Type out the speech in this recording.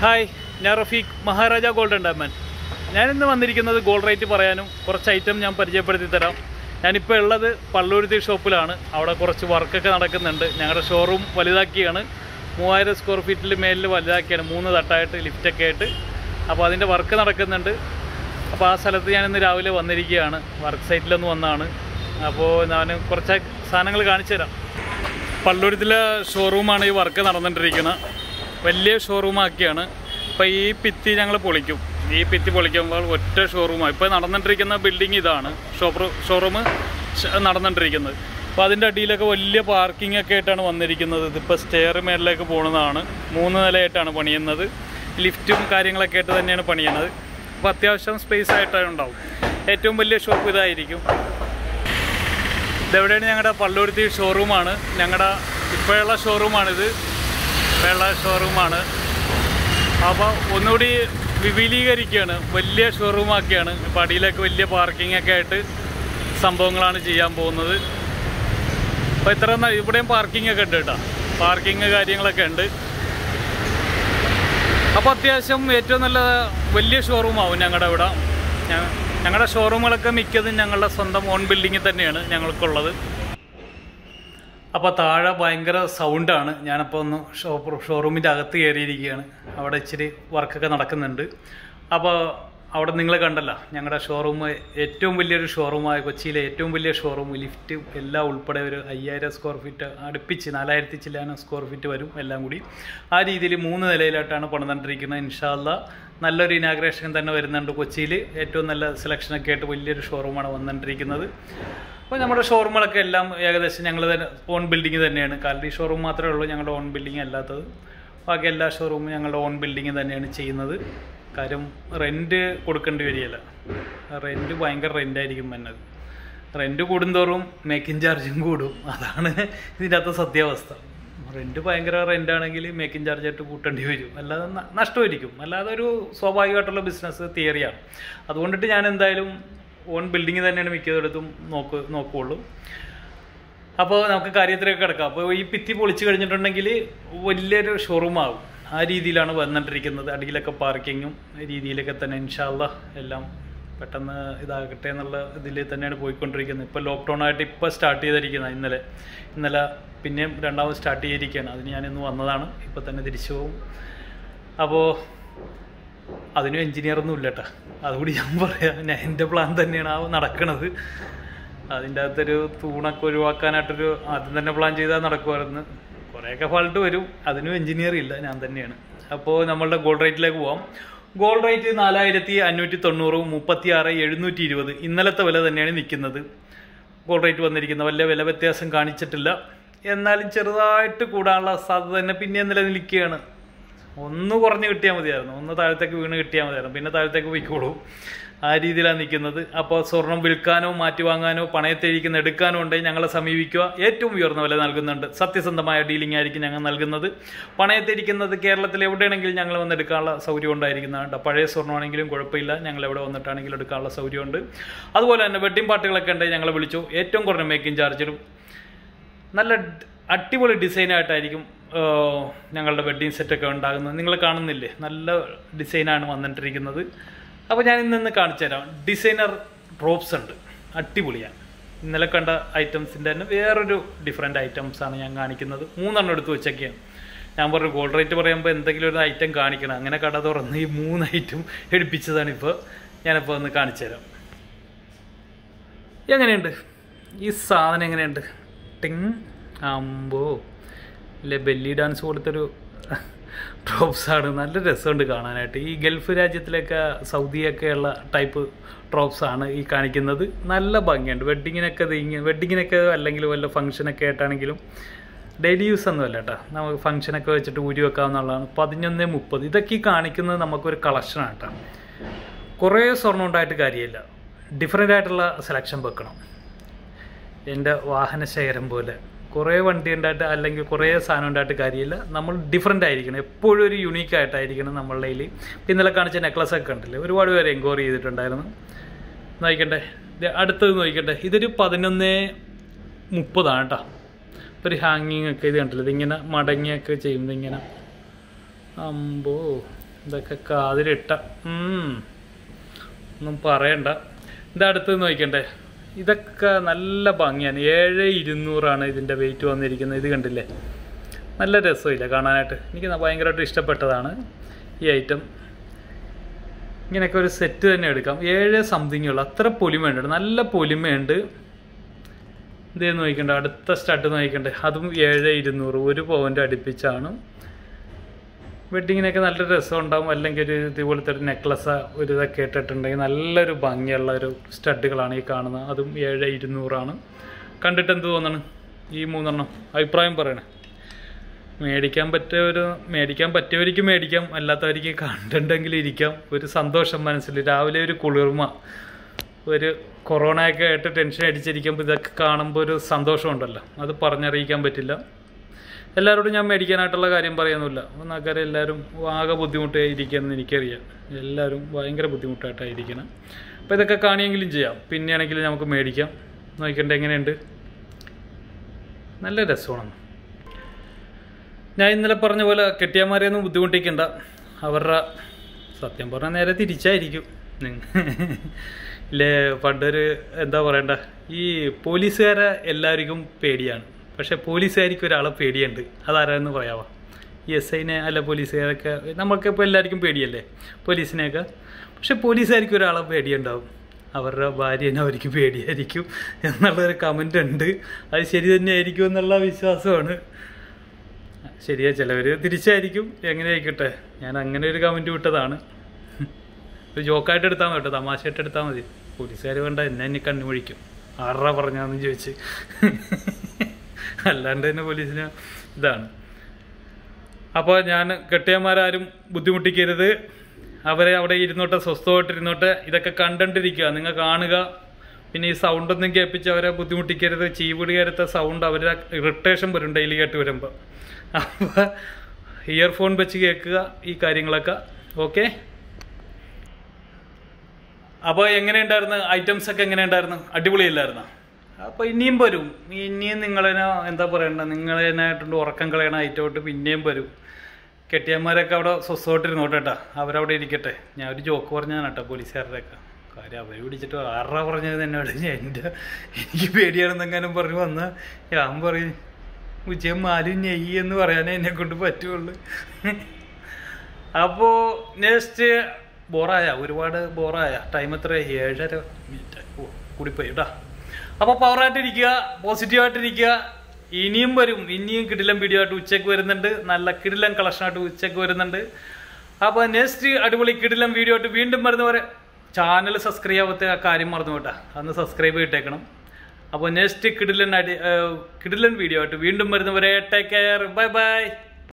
Hi ഞാൻ Rafeeq Maharaja golden diamond ഞാനിന്ന് വന്നിരിക്കുന്നത് ഗോൾഡ് റേറ്റ് പറയാനും കുറച്ച് ഐറ്റം ഞാൻ പരിചയപ്പെടുത്തി തരാം ഞാനിപ്പോൾ ഉള്ളത് പള്ളൂരുത്തി ഷോപ്പിലാണ് അവിടെ കുറച്ച് വർക്കൊക്കെ നടക്കുന്നുണ്ട് ഞങ്ങളുടെ ഷോറൂം വലുതാക്കിയാണ് മൂവായിരം സ്ക്വയർ ഫീറ്റിൽ മേലിൽ വലുതാക്കിയാണ് മൂന്ന് തട്ടായിട്ട് ലിഫ്റ്റൊക്കെ ആയിട്ട് അപ്പോൾ അതിൻ്റെ വർക്ക് നടക്കുന്നുണ്ട് അപ്പോൾ ആ സ്ഥലത്ത് ഞാനിന്ന് രാവിലെ വന്നിരിക്കുകയാണ് വർക്ക് സൈറ്റിലൊന്ന് വന്നതാണ് അപ്പോൾ ഞാൻ കുറച്ച് സാധനങ്ങൾ കാണിച്ചു തരാം പള്ളൂരത്തിലെ ഷോറൂമാണ് ഈ വർക്ക് നടന്നുകൊണ്ടിരിക്കുന്നത് വലിയ ഷോറൂമാക്കിയാണ് ഇപ്പോൾ ഈ ഭിത്തി ഞങ്ങൾ പൊളിക്കും ഈ ഭിത്തി പൊളിക്കുമ്പോൾ ഒറ്റ ഷോറൂമാണ് ഇപ്പോൾ നടന്നുകൊണ്ടിരിക്കുന്ന ബിൽഡിംഗ് ഇതാണ് ഷോപ്പ് ഷോറൂം നടന്നുകൊണ്ടിരിക്കുന്നത് അപ്പോൾ അതിൻ്റെ അടിയിലൊക്കെ വലിയ പാർക്കിംഗ് ഒക്കെ ആയിട്ടാണ് വന്നിരിക്കുന്നത് ഇതിപ്പോൾ സ്റ്റെയർ മേളിലേക്ക് പോകുന്നതാണ് മൂന്ന് നിലയായിട്ടാണ് പണിയുന്നത് ലിഫ്റ്റും കാര്യങ്ങളൊക്കെ ആയിട്ട് തന്നെയാണ് പണിയുന്നത് അപ്പോൾ അത്യാവശ്യം സ്പേസ് ആയിട്ടാണ് ഉണ്ടാവും ഏറ്റവും വലിയ ഷോപ്പ് ഇതായിരിക്കും ഇതെവിടെയാണ് ഞങ്ങളുടെ പള്ളുരുത്തി ഷോറൂമാണ് ഞങ്ങളുടെ ഇപ്പോഴുള്ള ഷോറൂമാണിത് ഇപ്പോഴുള്ള ഷോറൂമാണ് അപ്പോൾ ഒന്നുകൂടി വിപുലീകരിക്കുകയാണ് വലിയ ഷോറൂമാക്കിയാണ് ഇപ്പോൾ അടിയിലൊക്കെ വലിയ പാർക്കിംഗ് ഒക്കെ ആയിട്ട് സംഭവങ്ങളാണ് ചെയ്യാൻ പോകുന്നത് അപ്പോൾ ഇത്ര ന- ഇവിടെയും പാർക്കിംഗ് ഒക്കെ ഉണ്ട് കേട്ടോ പാർക്കിംഗ് കാര്യങ്ങളൊക്കെ ഉണ്ട് അപ്പോൾ അത്യാവശ്യം ഏറ്റവും നല്ല വലിയ ഷോറൂമാവും ഞങ്ങളുടെ ഇവിടെ ഞ- ഞങ്ങളുടെ ഷോറൂമുകളൊക്കെ മിക്കതും ഞങ്ങളുടെ സ്വന്തം ഓൺ ബിൽഡിങ്ങിൽ തന്നെയാണ് ഞങ്ങൾക്കുള്ളത് അപ്പോൾ താഴെ ഭയങ്കര സൗണ്ടാണ് ഞാനപ്പോൾ ഒന്ന് ഷോപ്പ് ഷോറൂമിൻ്റെ അകത്ത് കയറിയിരിക്കുകയാണ് അവിടെ ഇച്ചിരി വർക്കൊക്കെ നടക്കുന്നുണ്ട് അപ്പോൾ അവിടെ നിങ്ങൾ കണ്ടല്ലോ ഞങ്ങളുടെ ഷോറൂം ഏറ്റവും വലിയൊരു ഷോറൂമായ കൊച്ചിയിലെ ഏറ്റവും വലിയ ഷോറൂം ലിഫ്റ്റ് എല്ലാം ഉൾപ്പെടെ ഒരു അയ്യായിരം സ്ക്വയർ ഫീറ്റ് അടുപ്പിച്ച് നാലായിരത്തി ചില്ലാനം സ്ക്വയർ ഫീറ്റ് വരും എല്ലാം കൂടി ആ രീതിയിൽ മൂന്ന് നിലയിലായിട്ടാണ് പണിതുകൊണ്ടിരിക്കുന്നത് ഇൻഷാല്ല നല്ലൊരു ഇനാഗ്രേഷൻ തന്നെ വരുന്നുണ്ട് കൊച്ചിയിൽ ഏറ്റവും നല്ല സെലക്ഷനൊക്കെ ആയിട്ട് വലിയൊരു ഷോറൂമാണ് വന്നുകൊണ്ടിരിക്കുന്നത് അപ്പോൾ നമ്മുടെ ഷോറൂമുകളൊക്കെ എല്ലാം ഏകദേശം ഞങ്ങൾ തന്നെ ഓൺ ബിൽഡിംഗ് തന്നെയാണ് കാലടി ഷോറൂം മാത്രമേ ഉള്ളൂ ഞങ്ങളുടെ ഓൺ ബിൽഡിംഗ് അല്ലാത്തത് ബാക്കി എല്ലാ ഷോറൂമും ഞങ്ങളുടെ ഓൺ ബിൽഡിംഗ് തന്നെയാണ് ചെയ്യുന്നത് കാര്യം റെൻറ്റ് കൊടുക്കേണ്ടി വരികയില്ല റെൻറ്റ് ഭയങ്കര റെൻ്റായിരിക്കും വന്നത് റെൻറ്റ് കൂടുന്തോറും മേക്കിംഗ് ചാർജും കൂടും അതാണ് ഇതിൻ്റെ അകത്ത് സത്യാവസ്ഥ റെൻറ്റ് ഭയങ്കര റെൻ്റ് ആണെങ്കിൽ മേക്കിംഗ് ചാർജ് ആയിട്ട് കൂട്ടേണ്ടി വരും അല്ലാതെ ന- നഷ്ടമായിരിക്കും അല്ലാതെ ഒരു സ്വാഭാവികമായിട്ടുള്ള ബിസിനസ് തിയറിയാണ് അതുകൊണ്ടിട്ട് ഞാൻ എന്തായാലും ഓൺ ബിൽഡിംഗ് തന്നെയാണ് മിക്കതിടത്തും നോക്ക് നോക്കുകയുള്ളൂ അപ്പോൾ നമുക്ക് കാര്യത്തിലേക്ക് കിടക്കാം അപ്പോൾ ഈ ഭിത്തി പൊളിച്ച് കഴിഞ്ഞിട്ടുണ്ടെങ്കിൽ വലിയൊരു ഷോറൂം ആകും ആ രീതിയിലാണ് വന്നിട്ടിരിക്കുന്നത് അടിയിലൊക്കെ പാർക്കിങ്ങും രീതിയിലൊക്കെ തന്നെ ഇൻഷാല്ല എല്ലാം പെട്ടെന്ന് ഇതാകട്ടെ എന്നുള്ള ഇതിൽ തന്നെയാണ് പോയിക്കൊണ്ടിരിക്കുന്നത് ഇപ്പോൾ ലോക്ക്ഡൗൺ ആയിട്ട് ഇപ്പോൾ സ്റ്റാർട്ട് ചെയ്തിരിക്കുന്നത് ഇന്നലെ ഇന്നലെ പിന്നെയും രണ്ടാമത് സ്റ്റാർട്ട് ചെയ്തിരിക്കുകയാണ് അതിന് ഞാനിന്ന് വന്നതാണ് ഇപ്പോൾ തന്നെ തിരിച്ചു പോകും അപ്പോൾ അതിനും എഞ്ചിനീയറൊന്നും ഇല്ല കേട്ടോ അതുകൂടി ഞാൻ പറയാം ഞാൻ എൻ്റെ പ്ലാൻ തന്നെയാണ് ആ നടക്കണത് അതിൻ്റെ അകത്തൊരു തൂണൊക്കെ ഒഴിവാക്കാനായിട്ടൊരു ആദ്യം തന്നെ പ്ലാൻ ചെയ്താൽ നടക്കുമായിരുന്നു കുറേയൊക്കെ ഫാൾട്ട് വരും അതിനും എഞ്ചിനീയർ ഇല്ല ഞാൻ തന്നെയാണ് അപ്പോൾ നമ്മളുടെ ഗോൾഡ് റേറ്റിലേക്ക് പോവാം ഗോൾഡ് റേറ്റ് നാലായിരത്തി അഞ്ഞൂറ്റി തൊണ്ണൂറ് മുപ്പത്തി ആറ് എഴുന്നൂറ്റി ഇരുപത് ഇന്നലത്തെ വില തന്നെയാണ് നിൽക്കുന്നത് ഗോൾഡ് റേറ്റ് വന്നിരിക്കുന്നത് വലിയ വില വ്യത്യാസം കാണിച്ചിട്ടില്ല എന്നാലും ചെറുതായിട്ട് കൂടാനുള്ള സാധ്യത തന്നെ പിന്നെ നിലനിൽക്കുകയാണ് ഒന്ന് കുറഞ്ഞ് കിട്ടിയാൽ മതിയായിരുന്നു ഒന്ന് താഴത്തേക്ക് വീണ് കിട്ടിയാൽ മതിയായിരുന്നു പിന്നെ താഴത്തേക്ക് പോയിക്കോളൂ ആ രീതിയിലാണ് നിൽക്കുന്നത് അപ്പോൾ സ്വർണം വിൽക്കാനോ മാറ്റി വാങ്ങാനോ പണയത്തിരിക്കുന്ന എടുക്കാനോ ഉണ്ടെങ്കിൽ ഞങ്ങളെ സമീപിക്കുക ഏറ്റവും ഉയർന്ന വില നൽകുന്നുണ്ട് സത്യസന്ധമായ ഡീലിംഗ് ആയിരിക്കും ഞങ്ങൾ നൽകുന്നത് പണയത്തിരിക്കുന്നത് കേരളത്തിൽ എവിടെയാണെങ്കിലും ഞങ്ങൾ വന്ന് എടുക്കാനുള്ള സൗകര്യം ഉണ്ടായിരിക്കുന്നതാണ് പഴയ സ്വർണ്ണമാണെങ്കിലും കുഴപ്പമില്ല ഞങ്ങൾ എവിടെ വന്നിട്ടാണെങ്കിലും എടുക്കാനുള്ള സൗകര്യമുണ്ട് അതുപോലെ തന്നെ വെഡ്ഡിംഗ് പാർട്ടികളൊക്കെ ഉണ്ടെങ്കിൽ ഞങ്ങളെ വിളിച്ചു ഏറ്റവും കുറഞ്ഞ മേക്കിംഗ് ചാർജിലും നല്ല ഡ- അടിപൊളി ഡിസൈനായിട്ടായിരിക്കും ആഹ്, ഞങ്ങളുടെ വെഡ്ഡിങ് സെറ്റൊക്കെ ഉണ്ടാകുന്നത് നിങ്ങൾ കാണുന്നില്ലേ നല്ല ഡിസൈനാണ് വന്നിട്ടിരിക്കുന്നത് അപ്പോൾ ഞാൻ ഇന്ന് കാണിച്ചു തരാം ഡിസൈനർ ഡ്രോപ്സ് ഉണ്ട് അടിപൊളിയാണ് ഇന്നലെ കണ്ട ഐറ്റംസിൻ്റെ തന്നെ വേറൊരു ഡിഫറെൻ്റ് ഐറ്റംസ് ആണ് ഞാൻ കാണിക്കുന്നത് മൂന്നെണ്ണം എടുത്ത് വെച്ചൊക്കെയാണ് ഞാൻ പറഞ്ഞു ഗോൾഡ് റേറ്റ് പറയുമ്പോൾ എന്തെങ്കിലും ഒരു ഐറ്റം കാണിക്കണം അങ്ങനെ കട തുറന്ന് ഈ മൂന്ന് ഐറ്റം എടുപ്പിച്ചതാണ് ഇപ്പോൾ ഞാനിപ്പോൾ ഒന്ന് കാണിച്ചു തരാം എങ്ങനെയുണ്ട് ഈ സാധനം എങ്ങനെയുണ്ട് ടിങ് അമ്പോ ഇല്ലേ ബെല്ലി ഡാൻസ് കൊടുത്തൊരു ഡ്രോപ്സാണ് നല്ല രസമുണ്ട് കാണാനായിട്ട് ഈ ഗൾഫ് രാജ്യത്തിലൊക്കെ സൗദിയൊക്കെയുള്ള ടൈപ്പ് ഡ്രോപ്സാണ് ഈ കാണിക്കുന്നത് നല്ല ഭംഗിയുണ്ട് വെഡ്ഡിങ്ങിനൊക്കെ ഇത് ഇങ്ങനെ വെഡ്ഡിങ്ങിനൊക്കെ അല്ലെങ്കിൽ വല്ല ഫംഗ്ഷനൊക്കെ ആയിട്ടാണെങ്കിലും ഡെയിലി യൂസ് ഒന്നുമല്ല കേട്ടോ നമുക്ക് ഫംഗ്ഷനൊക്കെ വെച്ചിട്ട് ഊരി വെക്കാവുന്നതാണ് പതിനൊന്ന് മുപ്പത് ഇതൊക്കെ ഈ കാണിക്കുന്നത് നമുക്കൊരു കളക്ഷനാണ് കേട്ടോ കുറേ സ്വർണ്ണം ഉണ്ടായിട്ട് കാര്യമില്ല ഡിഫറെൻ്റ് ആയിട്ടുള്ള സെലക്ഷൻ വെക്കണം എൻ്റെ വാഹന ശേഖരം പോലെ കുറേ വണ്ടി ഉണ്ടായിട്ട് അല്ലെങ്കിൽ കുറേ സാധനം ഉണ്ടായിട്ട് കാര്യമില്ല നമ്മൾ ഡിഫറെൻ്റ് ആയിരിക്കണം എപ്പോഴും ഒരു യുണീക്ക് ആയിട്ടായിരിക്കണം നമ്മളുടെ കയ്യിൽ ഇന്നലെ കാണിച്ച നെക്ലസ് ഒക്കെ ഉണ്ടല്ലേ ഒരുപാട് പേര് എൻക്വയറി ചെയ്തിട്ടുണ്ടായിരുന്നു നോക്കണ്ടേ ഇത് അടുത്തത് നോക്കണ്ടേ ഇതൊരു പതിനൊന്ന് മുപ്പതാണ് കേട്ടോ ഒരു ഹാങ്ങിങ് ഒക്കെ ഇത് കണ്ടില്ല ഇതിങ്ങനെ മടങ്ങിയൊക്കെ ചെയ്യുന്നത് ഇങ്ങനെ അമ്പോ ഇതൊക്കെ കാതിലിട്ട ഉം. ഒന്നും പറയണ്ട ഇത് അടുത്ത് നോക്കണ്ടേ ഇതൊക്കെ നല്ല ഭംഗിയാണ് ഏഴ് ഇരുന്നൂറാണ് ഇതിൻ്റെ വെയിറ്റ് വന്നിരിക്കുന്നത് ഇത് കണ്ടില്ലേ നല്ല രസമില്ല കാണാനായിട്ട് എനിക്ക് ന- ഭയങ്കരമായിട്ട് ഇഷ്ടപ്പെട്ടതാണ് ഈ ഐറ്റം ഇങ്ങനെയൊക്കെ ഒരു സെറ്റ് തന്നെ എടുക്കാം ഏഴ് സംതിങ് ഉള്ളു അത്ര പൊലിമയുണ്ട് നല്ല പൊലിമയുണ്ട് ഇത് നോക്കണ്ട അടുത്ത സ്റ്റഡ് നോക്കണ്ടേ അതും ഏഴ് ഇരുന്നൂറ് ഒരു പവൻ്റെ അടുപ്പിച്ചാണ് വെഡിങ്ങിനൊക്കെ നല്ല രസം ഉണ്ടാവും അല്ലെങ്കിൽ ഒരു ഇതുപോലത്തെ ഒരു നെക്ലസ് ഒരു ഇതൊക്കെ ഇട്ടിട്ടുണ്ടെങ്കിൽ നല്ലൊരു ഭംഗിയുള്ള ഒരു സ്റ്റഡുകളാണ് ഈ കാണുന്നത് അതും ഏഴ് ഇരുന്നൂറാണ് കണ്ടിട്ട് എന്ത് തോന്നണം ഈ മൂന്നെണ്ണം അഭിപ്രായം പറയണേ മേടിക്കാൻ പറ്റിയവർ മേടിക്കാൻ പറ്റിയവർക്ക് മേടിക്കാം അല്ലാത്തവർക്ക് കണ്ടിട്ടുണ്ടെങ്കിൽ ഇരിക്കാം ഒരു സന്തോഷം മനസ്സിൽ രാവിലെ ഒരു കുളിർമ ഒരു കൊറോണയൊക്കെ ആയിട്ട് ടെൻഷൻ അടിച്ചിരിക്കുമ്പോൾ ഇതൊക്കെ കാണുമ്പോൾ ഒരു സന്തോഷമുണ്ടല്ലോ അത് പറഞ്ഞറിയിക്കാൻ പറ്റില്ല എല്ലാവരോടും ഞാൻ മേടിക്കാനായിട്ടുള്ള കാര്യം പറയുന്നില്ല നാക്കാരെ എല്ലാവരും ആകെ ബുദ്ധിമുട്ട് ഇരിക്കുകയെന്ന് എനിക്കറിയാം എല്ലാവരും ഭയങ്കര ബുദ്ധിമുട്ടായിട്ടായിരിക്കണം അപ്പോൾ ഇതൊക്കെ കാണിയെങ്കിലും ചെയ്യാം പിന്നെയാണെങ്കിലും നമുക്ക് മേടിക്കാം നോക്കണ്ട എങ്ങനെയുണ്ട് നല്ല രസമാണ് ഞാൻ ഇന്നലെ പറഞ്ഞ പോലെ കെട്ടിയന്മാരെയൊന്നും ബുദ്ധിമുട്ടിക്കണ്ട അവരുടെ സത്യം പറഞ്ഞാൽ നേരെ തിരിച്ചായിരിക്കും നിങ്ങ- ഇല്ലേ പണ്ടൊരു എന്താ പറയണ്ട ഈ പോലീസുകാരെ എല്ലാവർക്കും പേടിയാണ് പക്ഷെ പോലീസുകാർക്ക് ഒരാളെ പേടിയുണ്ട് അതാരാന്ന് പറയാമോ ഈ എസ് ഐനെ അല്ല പോലീസുകാരൊക്കെ നമ്മൾക്ക് ഇപ്പോൾ എല്ലാവർക്കും പേടിയല്ലേ പോലീസിനെയൊക്കെ പക്ഷെ പോലീസുകാർക്ക് ഒരാളെ പേടിയുണ്ടാവും അവരുടെ ഭാര്യനെ അവർക്ക് പേടിയായിരിക്കും എന്നുള്ളൊരു കമൻ്റ് ഉണ്ട് അത് ശരി തന്നെയായിരിക്കും എന്നുള്ള വിശ്വാസമാണ് ശരിയാ ചിലവർ തിരിച്ചായിരിക്കും എങ്ങനെ ആയിക്കോട്ടെ ഞാൻ അങ്ങനെ ഒരു കമൻറ്റ് വിട്ടതാണ് ഒരു ജോക്കായിട്ട് എടുത്താൽ മതി കേട്ടോ തമാശയായിട്ട് എടുത്താൽ മതി പോലീസുകാർ വേണ്ട എന്നെ എന്നെ കണ്ണുമൊഴിക്കും ആറര പറഞ്ഞാന്ന് ചോദിച്ച് അല്ലാണ്ട് തന്നെ പോലീസിന് ഇതാണ് അപ്പോൾ ഞാൻ കെട്ടിയന്മാരാരും ബുദ്ധിമുട്ടിക്കരുത് അവരെ അവിടെ ഇരുന്നോട്ടെ സ്വസ്ഥമായിട്ട് ഇരുന്നോട്ടെ ഇതൊക്കെ കണ്ടിരിക്കുക നിങ്ങൾ കാണുക പിന്നെ ഈ സൗണ്ട് ഒന്നും കേൾപ്പിച്ച് അവരെ ബുദ്ധിമുട്ടിക്കരുത് ചീവിടികരത്തെ സൗണ്ട് അവരെ ഇറിറ്റേഷൻ വരും ഡെയിലി കേട്ട് വരുമ്പോൾ അപ്പോൾ ഇയർഫോൺ വെച്ച് കേൾക്കുക ഈ കാര്യങ്ങളൊക്കെ ഓക്കെ അപ്പോൾ എങ്ങനെയുണ്ടായിരുന്നു ഐറ്റംസ് ഒക്കെ എങ്ങനെയുണ്ടായിരുന്നു അടിപൊളിയല്ലായിരുന്നു അപ്പോൾ ഇനിയും വരും ഇനിയും നിങ്ങളതിനെ എന്താ പറയണ്ട നിങ്ങളതിനായിട്ടുണ്ട് ഉറക്കം കളയണ ഐറ്റമായിട്ട് പിന്നെയും വരും കെട്ടിയന്മാരൊക്കെ അവിടെ സ്വസ്ഥമായിട്ടിരുന്നോട്ടെ കേട്ടോ അവരവിടെ ഇരിക്കട്ടെ ഞാൻ ഒരു ജോക്ക് പറഞ്ഞാണ് കേട്ടോ പോലീസുകാരുടെയൊക്കെ കാര്യം അവർ പിടിച്ചിട്ട് ആറര പറഞ്ഞത് എന്നോട് എൻ്റെ എനിക്ക് പേടിയാണെന്നെങ്ങാനും പറഞ്ഞു വന്നാൽ ഞാൻ പറയും ഉച്ചയും മാലും നെയ്യ് എന്ന് പറയാനേ എന്നെ കൊണ്ട് പറ്റുള്ളൂ അപ്പോൾ നെക്സ്റ്റ് ബോറായ ഒരുപാട് ബോറായ ടൈം എത്ര ഏഴര മിനിറ്റ് ഓ കൂടിപ്പോയി കേട്ടോ അപ്പോൾ പവറായിട്ടിരിക്കുക പോസിറ്റീവായിട്ടിരിക്കുക ഇനിയും വരും ഇനിയും കിടിലം വീഡിയോ ആയിട്ട് ഉച്ചയ്ക്ക് വരുന്നുണ്ട് നല്ല കിടിലം കളക്ഷനായിട്ട് ഉച്ചയ്ക്ക് വരുന്നുണ്ട് അപ്പോൾ നെക്സ്റ്റ് അടിപൊളി കിടിലം വീഡിയോ ആയിട്ട് വീണ്ടും വരുന്നവരെ ചാനൽ സബ്സ്ക്രൈബ് ആവാത്ത ആ കാര്യം മറന്നു കേട്ടാ അന്ന് സബ്സ്ക്രൈബ് ചെയ്തേക്കണം അപ്പോൾ നെക്സ്റ്റ് കിടിലൻ അടി ഏഹ് കിടിലൻ വീഡിയോ ആയിട്ട് വീണ്ടും വരുന്നവരെ ടേക്ക് കെയർ ബൈ ബൈ